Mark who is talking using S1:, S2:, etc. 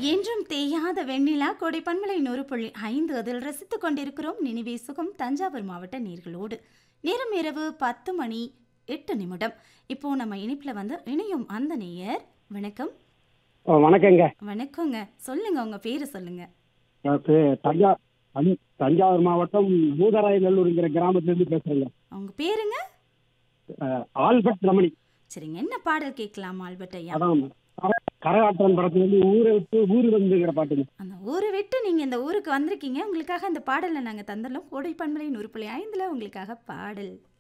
S1: என்றும் தேயாத வெண்ணிலா கோடை பண்பலை நூறு புள்ளி ஐந்து அதில் ரசித்துக் கொண்டிருக்கிறோம் நினைவே சுகம் தஞ்சாவூர் மாவட்ட நேர்களோடு நேரம் இரவு பத்து மணி எட்டு நிமிடம் இப்போ நம்ம இணைப்பில் வந்து இணையும் அந்த நேயர் வணக்கம்
S2: ஓ, வணக்கங்க
S1: வணக்கங்க சொல்லுங்க உங்க பேரு சொல்லுங்க
S2: நான் பே- தஞ்சா தஞ்- தஞ்சாவூர் மாவட்டம் பூதராயநல்லூருங்கிற கிராமத்துலேருந்து பேசுறேங்க
S1: உங்க பேருங்க
S2: அஹ், ஆல்பர்ட் ரமணி
S1: சரிங்க என்ன பாடல் கேட்கலாம் ஆல்பர்ட் ஐயா
S2: அதான் கர- கரகாட்டம் படத்துல இருந்து ஊரை விட்டு ஊர் வந்துங்கிற பாட்டுங்க
S1: அந்த ஊரை விட்டு நீங்க இந்த ஊருக்கு வந்திருக்கீங்க உங்களுக்காக அந்த பாடலை நாங்க தந்துடலாம் கோடை பண்பலை நூறு புள்ளி ஐந்துல உங்களுக்காக பாடல்